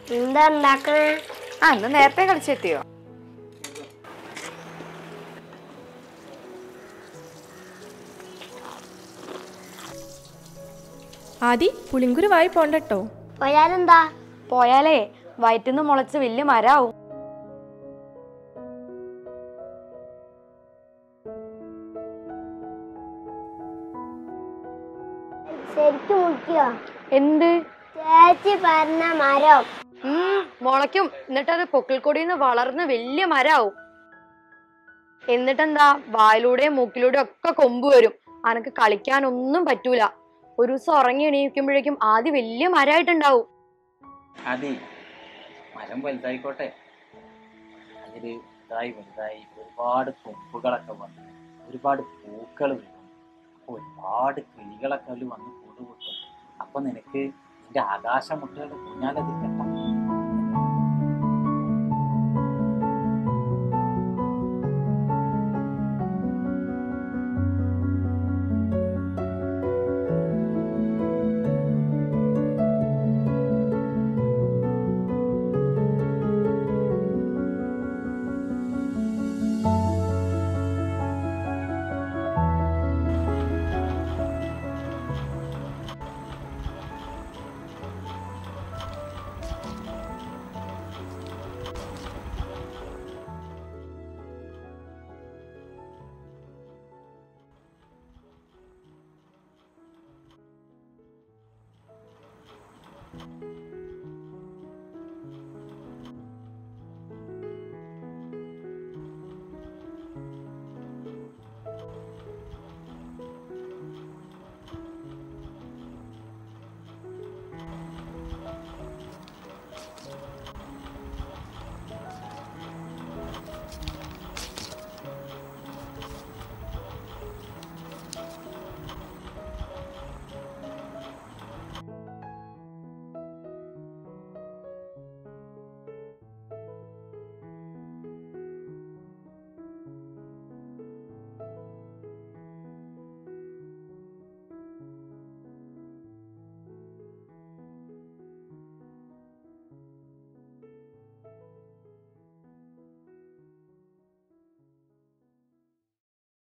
എന്താ ഉണ്ടാക്കണേ ആ ഇന്ന് നേരത്തെ കളിച്ചെത്തിയോ ആദി പുളിങ്കുരുവായി പോണ്ടട്ടോ പോയാലെന്താ പോയാലേ വയറ്റിന്ന് മുളച്ച് വലിയ മരാവും ശരിക്കും മുക്കിയോ എന്ത് ചേച്ചി പറഞ്ഞ മരം ഉം, മുളയ്ക്കും എന്നിട്ടത് പൊക്കിൾക്കൊടിന്ന് വളർന്ന് വലിയ മരാവും എന്നിട്ടെന്താ വായിലൂടെയും മൂക്കിലൂടെയും ഒക്കെ കൊമ്പ് വരും അനക്ക് കളിക്കാനൊന്നും പറ്റൂല ഒരു ദിവസം ഉറങ്ങി എണീക്കുമ്പോഴേക്കും ആദ്യം വലിയ മരമായിട്ടുണ്ടാവും അതെ മരം വലുതായിക്കോട്ടെ അതില് ഇതായി വലുതായി ഒരുപാട് കൊമ്പുകളൊക്കെ വന്നു ഒരുപാട് പൂക്കൾ വരും അപ്പൊ ഒരുപാട് കിളികളൊക്കെ അതിൽ വന്ന് കൂടുകൂട്ടും അപ്പൊ നിനക്ക് നിന്റെ ആകാശമുട്ടയുടെ കുഞ്ഞാലത് കെട്ടാം